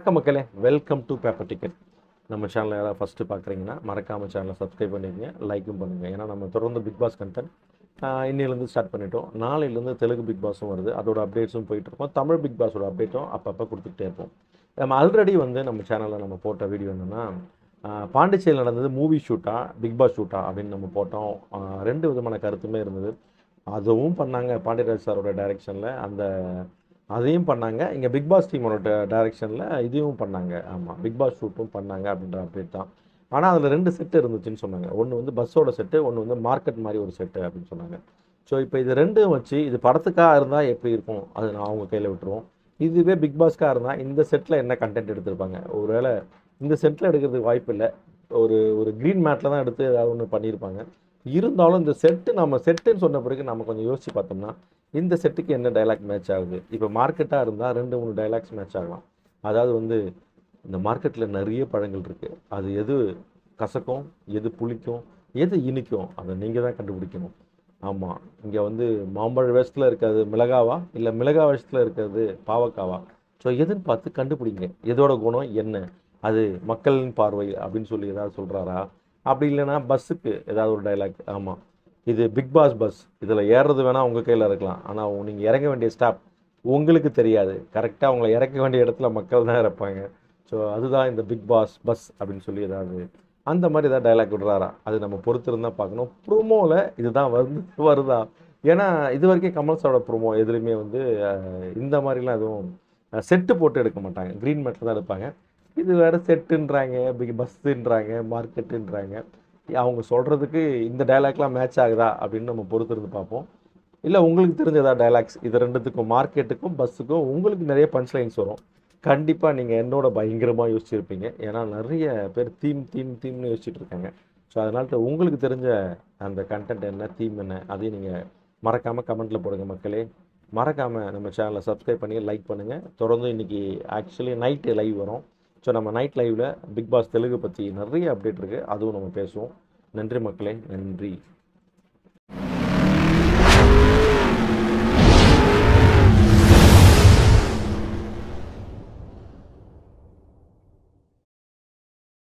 வணக்கம் மக்களே welcome to paper ticket நம்ம சேனலை யாராவது ஃபஸ்ட்டு பார்க்குறீங்கன்னா மறக்காமல் சேனலை சப்ஸ்கிரைப் பண்ணிக்கங்க லைக்கும் பண்ணுங்கள் ஏன்னா நம்ம தொடர்ந்து பிக் பாஸ் கண்டென்ட் இன்னிலேருந்து ஸ்டார்ட் பண்ணிட்டோம் நாளையிலேருந்து தெலுங்கு பிக் பாஸும் வருது அதோட அப்டேட்ஸும் போயிட்டு இருக்கோம் தமிழ் பிக் பாஸோட அப்டேட்டும் அப்பப்போ கொடுத்துக்கிட்டே இருப்போம் நம்ம ஆல்ரெடி வந்து நம்ம சேனலில் நம்ம போட்ட வீடியோ என்னென்னா பாண்டிச்சேரியில் நடந்தது மூவி ஷூட்டா பிக் பாஸ் ஷூட்டா அப்படின்னு நம்ம போட்டோம் ஆஹ் ரெண்டு விதமான கருத்துமே இருந்தது அதுவும் பண்ணாங்க பாண்டியராஜ் சாரோட டைரெக்ஷனில் அந்த அதையும் பண்ணாங்க இங்கே பிக் பாஸ் டீமோட டைரெக்ஷனில் இதையும் பண்ணாங்க ஆமாம் பிக் பாஸ் ஷூட்டும் பண்ணாங்க அப்படின்ற அப்டேட் தான் ஆனால் அதில் ரெண்டு செட்டு இருந்துச்சுன்னு சொன்னாங்க ஒன்று வந்து பஸ்ஸோட செட்டு ஒன்று வந்து மார்க்கெட் மாதிரி ஒரு செட்டு அப்படின்னு சொன்னாங்க ஸோ இப்போ இது ரெண்டும் வச்சு இது படத்துக்காக இருந்தால் எப்படி இருக்கும் அது நான் அவங்க கையில் விட்டுருவோம் இதுவே பிக் பாஸ்க்காக இருந்தால் இந்த செட்டில் என்ன கண்டென்ட் எடுத்திருப்பாங்க ஒருவேளை இந்த செட்டில் எடுக்கிறதுக்கு வாய்ப்பு இல்லை ஒரு ஒரு க்ரீன் மேட்டில் தான் எடுத்து ஏதாவது ஒன்று பண்ணியிருப்பாங்க இருந்தாலும் இந்த செட்டு நம்ம செட்டுன்னு சொன்ன பிறகு நம்ம கொஞ்சம் யோசிச்சு பார்த்தோம்னா இந்த செட்டுக்கு என்ன டைலாக் மேட்ச் ஆகுது இப்போ மார்க்கெட்டாக இருந்தால் ரெண்டு மூணு டைலாக்ஸ் மேட்ச் ஆகலாம் அதாவது வந்து இந்த மார்க்கெட்டில் நிறைய பழங்கள் இருக்குது அது எது கசக்கும் எது புளிக்கும் எது இனிக்கும் அதை நீங்கள் தான் கண்டுபிடிக்கணும் ஆமாம் இங்கே வந்து மாம்பழ வேஷத்தில் இருக்கிறது மிளகாவா இல்லை மிளகா வேஷத்தில் இருக்கிறது பாவக்காவா ஸோ எதுன்னு பார்த்து கண்டுபிடிங்க எதோட குணம் என்ன அது மக்களின் பார்வை அப்படின்னு சொல்லி ஏதாவது சொல்கிறாரா அப்படி இல்லைன்னா பஸ்ஸுக்கு ஏதாவது ஒரு டைலாக் ஆமாம் இது பிக் பாஸ் பஸ் இதில் ஏறுறது வேணால் உங்கள் கையில் இருக்கலாம் ஆனால் நீங்கள் இறங்க வேண்டிய ஸ்டாப் உங்களுக்கு தெரியாது கரெக்டாக உங்களை இறக்க வேண்டிய இடத்துல மக்கள் தான் இறப்பாங்க ஸோ அதுதான் இந்த பிக் பாஸ் பஸ் அப்படின்னு சொல்லி ஏதாவது அந்த மாதிரி ஏதாவது டைலாக் விடுறாரா அது நம்ம பொறுத்திருந்தா பார்க்கணும் ப்ரோமோவில் இதுதான் வந்து வருதா ஏன்னா இது வரைக்கும் கமல் சாரோட ப்ரோமோ எதுலையுமே வந்து அஹ், இந்த மாதிரிலாம் எதுவும் செட்டு போட்டு எடுக்க மாட்டாங்க க்ரீன் மேட்டில் தான் எடுப்பாங்க இது வேறு செட்டுன்றாங்க பிக் பஸ்ஸுன்றாங்க மார்க்கெட்டுன்றாங்க அவங்க சொல்கிறதுக்கு இந்த டைலாக்லாம் மேட்ச் ஆகுதா அப்படின்னு நம்ம பொறுத்திருந்து பார்ப்போம் இல்லை உங்களுக்கு தெரிஞ்ச ஏதாவது டைலாக்ஸ் இது ரெண்டுத்துக்கும் மார்க்கெட்டுக்கும் பஸ்ஸுக்கும் உங்களுக்கு நிறைய பஞ்ச் லைன்ஸ் வரும் கண்டிப்பாக நீங்கள் என்னோட பயங்கரமாக யோசிச்சிருப்பீங்க ஏன்னா நிறைய பேர் தீம் தீம் தீம்னு யோசிச்சுட்டு இருக்காங்க ஸோ அதனால உங்களுக்கு தெரிஞ்ச அந்த கண்டென்ட் என்ன தீம் என்ன அதையும் நீங்கள் மறக்காமல் கமெண்ட்டில் போடுங்க மக்களே மறக்காமல் நம்ம சேனலை சப்ஸ்கிரைப் பண்ணி லைக் பண்ணுங்கள் தொடர்ந்து இன்றைக்கி ஆக்சுவலி நைட்டு லைவ் வரும் ஸோ நம்ம நைட் லைவில் பிக் பாஸ் தெலுங்கு பற்றி நிறைய அப்டேட் இருக்குது அதுவும் நம்ம பேசுவோம் நன்றி மக்களே நன்றி